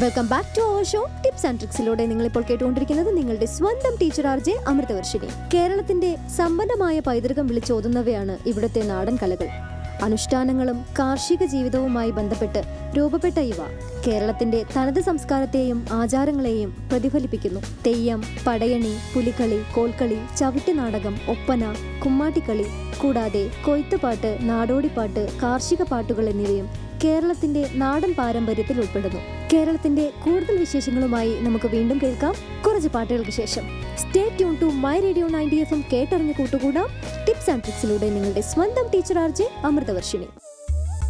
welcome back to our show tips and ട്രിക്സിലൂടെ നിങ്ങൾ ഇപ്പോൾ കേട്ടുകൊണ്ടിരിക്കുന്നത് നിങ്ങളുടെ സ്വന്തം ടീച്ചർ ആർ ജെ അമൃതവർഷിനി കേരളത്തിന്റെ സമ്പന്നമായ പൈതൃകം വിളിച്ചോതുന്നവയാണ് ഇവിടുത്തെ നാടൻ കലകൾ അനുഷ്ഠാനങ്ങളും കാർഷിക ജീവിതവുമായി ബന്ധപ്പെട്ട് രൂപപ്പെട്ട ഇവ കേരളത്തിന്റെ തനത് സംസ്കാരത്തെയും ആചാരങ്ങളെയും പ്രതിഫലിപ്പിക്കുന്നു തെയ്യം പടയണി പുലിക്കളി കോൽക്കളി ചവിട്ടുനാടകം ഒപ്പന കുമ്മാട്ടിക്കളി കൂടാതെ കൊയ്ത്തുപാട്ട് നാടോടിപ്പാട്ട് കാർഷിക പാട്ടുകൾ എന്നിവയും കേരളത്തിന്റെ നാടൻ പാരമ്പര്യത്തിൽ ഉൾപ്പെടുന്നു കേരളത്തിന്റെ കൂടുതൽ വിശേഷങ്ങളുമായി നമുക്ക് വീണ്ടും കേൾക്കാം കുറച്ച് പാട്ടുകൾക്ക് ശേഷം stay tune to my radio ninety F M കേട്ടറിഞ്ഞ് കൂട്ടുകൂടാം ടിപ്സ് ആൻഡ് ട്രിക്സിലൂടെ നിങ്ങളുടെ സ്വന്തം ടീച്ചർ ആർജെ അമൃതവർഷിണി